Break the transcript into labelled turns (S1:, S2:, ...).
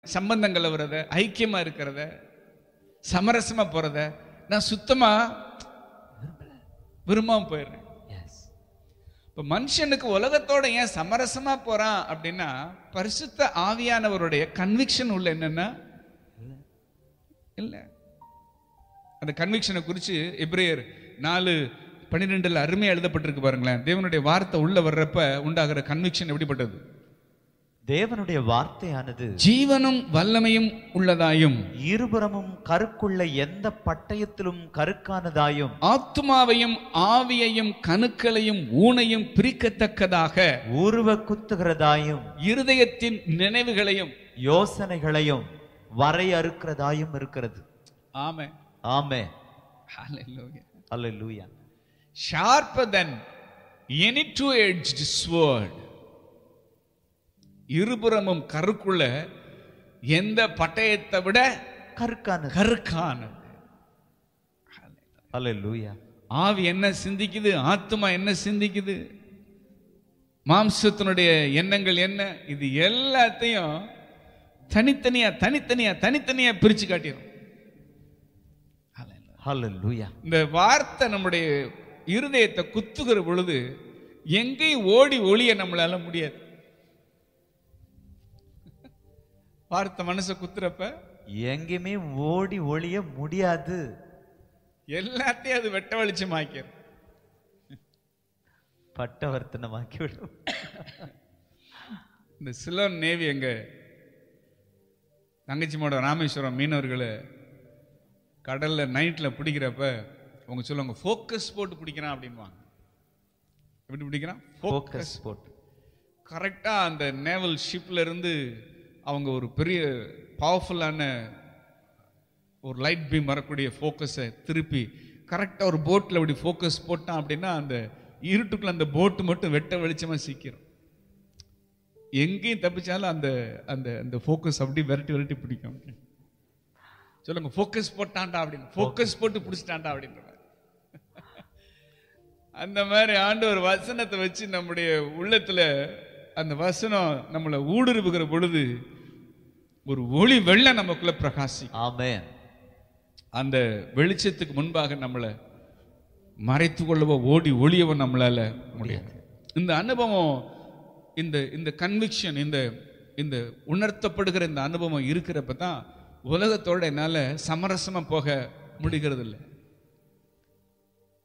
S1: சம்பந்தங்கள் வர்றத ஐக்கியமா இருக்கிறத சமரசமா போறத நான் சுத்தமா விரும்பாம போயிடுறேன்
S2: எஸ்
S1: இப்ப மனுஷனுக்கு உலகத்தோட ஏன் சமரசமா போறான் அப்படின்னா பரிசுத்த ஆவியானவருடைய கன்விக்ஷன் உள்ள என்னன்னா இல்ல அந்த கன்விக்ஷனை குறித்து எப்ரேயர் நாலு பன்னிரெண்டுல அருமையா எழுதப்பட்டிருக்கு பாருங்களேன் தேவனுடைய வார்த்தை உள்ள வர்றப்ப உண்டாகிற கன்விக்ஷன் எப்படிப்பட்டது
S2: தேவனுடைய வார்த்தையானது
S1: ஜீவனும் வல்லமையும் உள்ளதாயும்
S2: இருபுறமும் கருக்குள்ள எந்த பட்டயத்திலும் கருக்கானதாயும்
S1: ஆத்துமாவையும் ஆவியையும் கணுக்களையும் ஊனையும் பிரிக்கத்தக்கதாக
S2: உருவ குத்துகிறதாயும்
S1: இருதயத்தின் நினைவுகளையும்
S2: யோசனைகளையும் வரையறுக்கிறதாயும் இருக்கிறது
S1: ஆமே
S2: ஆமே
S1: Hallelujah.
S2: அல்லேலூயா
S1: sharper than any two-edged sword இருபுறமும் கருக்குள்ள எந்த பட்டயத்தை விட
S2: கருக்கானது
S1: கருக்கானது
S2: அல்லேலூயா
S1: ஆவி என்ன சிந்திக்குது ஆத்மா என்ன சிந்திக்குது மாம்சத்தினுடைய எண்ணங்கள் என்ன இது எல்லாத்தையும் தனித்தனியா தனித்தனியா தனித்தனியா பிரிச்சு காட்டிடும்
S2: அல்லேலூயா
S1: இந்த வார்த்தை நம்முடைய இருதயத்தை குத்துகிற பொழுது எங்கேயும் ஓடி ஒளிய நம்மளால முடியாது வார்த்தை மனசை குத்துறப்ப
S2: எங்கேயுமே ஓடி ஒளிய முடியாது
S1: எல்லாத்தையும் அது வெட்ட வெளிச்சமாக்கிடும்
S2: பட்டவர்த்தனமாக்கி விடும்
S1: இந்த சிலோன் நேவி எங்க தங்கச்சிமோட ராமேஸ்வரம் மீனவர்களை கடல்ல நைட்ல பிடிக்கிறப்ப அவங்க சொல்லுவாங்க ஃபோக்கஸ் போட்டு பிடிக்கிறான் அப்படின்வாங்க எப்படி பிடிக்கிறான்
S2: ஃபோக்கஸ் போட்டு
S1: கரெக்டா அந்த நேவல் ஷிப்ல இருந்து அவங்க ஒரு பெரிய பவர்ஃபுல்லான ஒரு லைட் பீம் வரக்கூடிய ஃபோக்கஸை திருப்பி கரெக்டாக ஒரு போட்டில் அப்படி ஃபோக்கஸ் போட்டான் அப்படின்னா அந்த இருட்டுக்குள்ள அந்த போட்டு மட்டும் வெட்ட வெளிச்சமா சிக்கிரும் எங்கேயும் தப்பிச்சாலும் அந்த அந்த அந்த ஃபோக்கஸ் அப்படி விரட்டி விரட்டி பிடிக்கும் சொல்லுங்க ஃபோக்கஸ் போட்டான்டா அப்படின்னு ஃபோக்கஸ் போட்டு பிடிச்சிட்டான்டா அப்படின்ற மாதிரி. அந்த மாதிரி ஆண்டவர் வசனத்தை வச்சு நம்முடைய உள்ளத்துல அந்த வசனம் நம்மளை ஊடுருவுகிற பொழுது ஒரு ஒளி வெள்ளம் நமக்குள்ள பிரகாசி
S2: ஆமென்
S1: அந்த வெளிச்சத்துக்கு முன்பாக நம்மளை மறைத்து கொள்ளவோ ஓடி ஒளியவோ நம்மளால முடியாது இந்த அனுபவம் இந்த இந்த கன்விக்ஷன் இந்த இந்த உணர்த்தப்படுகிற இந்த அனுபவம் இருக்கிறப்ப தான் உலகத்தோட என்னால சமரசமா போக முடிகிறது இல்லை